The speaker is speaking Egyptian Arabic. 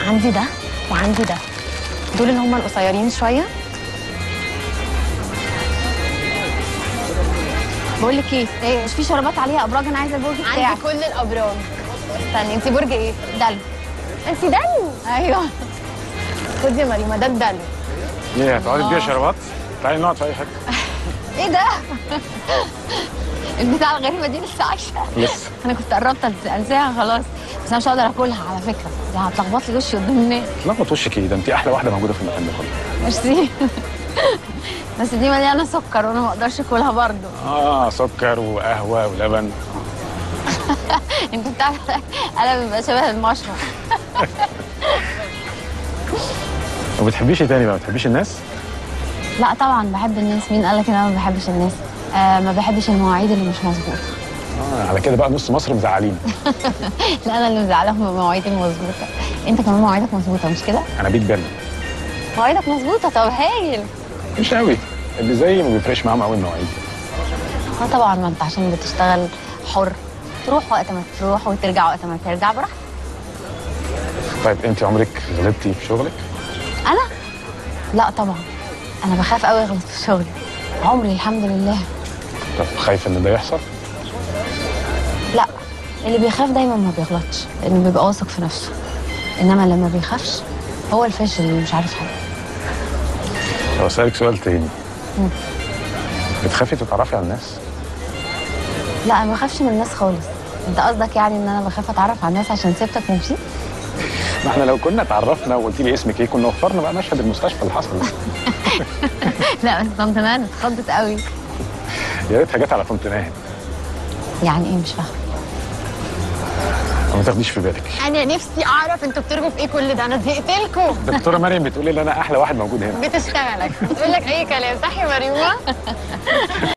عندي ده وعندي ده دول اللي هم القصيرين شويه بقول لك ايه ايه مش في شربات عليها ابراج انا عايزه البرج بتاعك عندي كل الابراج استني انت برج ايه دلو انت دلو ايوه خدي يا مريمه ده الدلو ايه هتقعدي تبيع شربات؟ تعالي نقعد في اي حته ايه ده البتاع الغريبه دي لسه عايشه لسه انا كنت قربت أنس- انساها خلاص بس انا مش هقدر اكلها على فكره دي هتلخبط لي وشي قدام الناس تلخبط وشك ايه ده انت احلى واحده موجوده في المكان ده كله ميرسي بس دي مليانه سكر وانا ما اقدرش اكلها برضو اه سكر وقهوه ولبن انت بتعرف انا بيبقى شبه المشروم ما بتحبيش ايه تاني بقى ما بتحبيش الناس؟ لا طبعا بحب الناس مين قال لك ان انا ما بحبش الناس آه ما بحبش المواعيد اللي مش مظبوطه اه على كده بقى نص مصر مزعلين لا انا اللي مزعلاهم من مواعيدي المظبوطه انت كمان مواعيدك مظبوطه مش كده انا بيت بيرن مواعيدك مظبوطه طب هايل مش قوي اللي زيي ما بيفرقش معاهم قوي المواعيد اه طبعا ما انت عشان بتشتغل حر تروح وقت ما تروح وترجع وقت ما ترجع براحتك طيب انت عمرك غلطتي في شغلك؟ انا لا طبعا انا بخاف قوي اغلط في شغلي عمري الحمد لله طب خايفه ان ده يحصل؟ لا اللي بيخاف دايما ما بيغلطش لانه بيبقى واثق في نفسه انما اللي ما بيخافش هو الفاشل اللي مش عارف حاجه طب اسالك سؤال تاني بتخافي تتعرفي على الناس؟ لا انا ما بخافش من الناس خالص انت قصدك يعني ان انا بخاف اتعرف على الناس عشان سبتك ومشيت ما احنا لو كنا اتعرفنا وقلت لي اسمك ايه كنا وفرنا بقى مشهد المستشفى اللي حصل ده. لا بس طنط نانا اتخضت قوي يا ريتها جت على طنط ناهد يعني ايه مش فاهمه ما تاخديش في بالك انا نفسي اعرف انتوا بترجوا في ايه كل ده انا زهقت لكم دكتوره مريم بتقولي لي انا احلى واحد موجود هنا بتشتغلك بتقول لك اي كلام صح يا مريومه